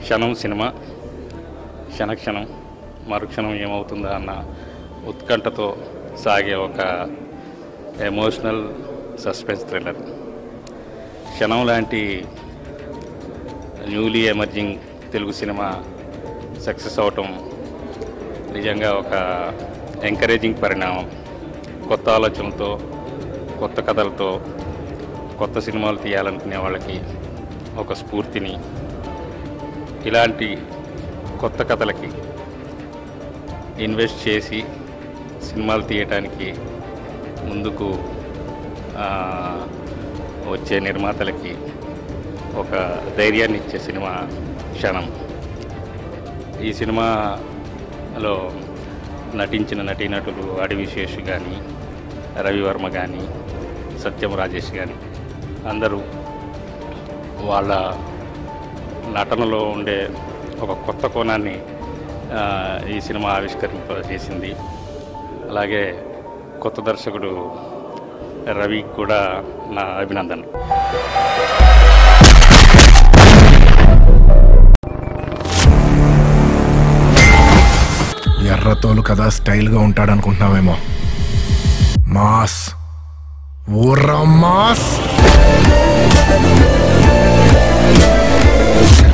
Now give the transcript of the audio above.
క్షణం సినిమా క్షణక్షణం మరుక్షణం ఏమవుతుందా అన్న ఉత్కంఠతో సాగే ఒక ఎమోషనల్ సస్పెన్స్ థ్రిల్లర్ క్షణం లాంటి newly emerging Telugu cinema success అవటం నిజంగా ఒక ఎంకరేజింగ్ పరిణామం కొత్త ఆలోచనలతో కొత్త కథలతో కొత్త సినిమాలు తీయాలనుకునే వాళ్ళకి ఒక స్ఫూర్తిని ఇలాంటి కొత్త కథలకి ఇన్వెస్ట్ చేసి సినిమాలు తీయటానికి ముందుకు ఆ, వచ్చే నిర్మాతలకి ఒక ధైర్యాన్ని ఇచ్చే సినిమా క్షణం ఈ సినిమాలో నటించిన నటీనటులు అడవిశేష్ కానీ రవివర్మ కానీ సత్యం రాజేష్ కానీ అందరూ వాళ్ళ నటనలో ఉండే ఒక కొత్త కోణాన్ని ఆ, ఈ సినిమా ఆవిష్కరింప చేసింది అలాగే కొత్త దర్శకుడు రవి కూడా నా అభినందనలు ఎర్రతోలు కదా స్టైల్గా ఉంటాడనుకుంటున్నావేమో మాస్ ఊర్రా మాస్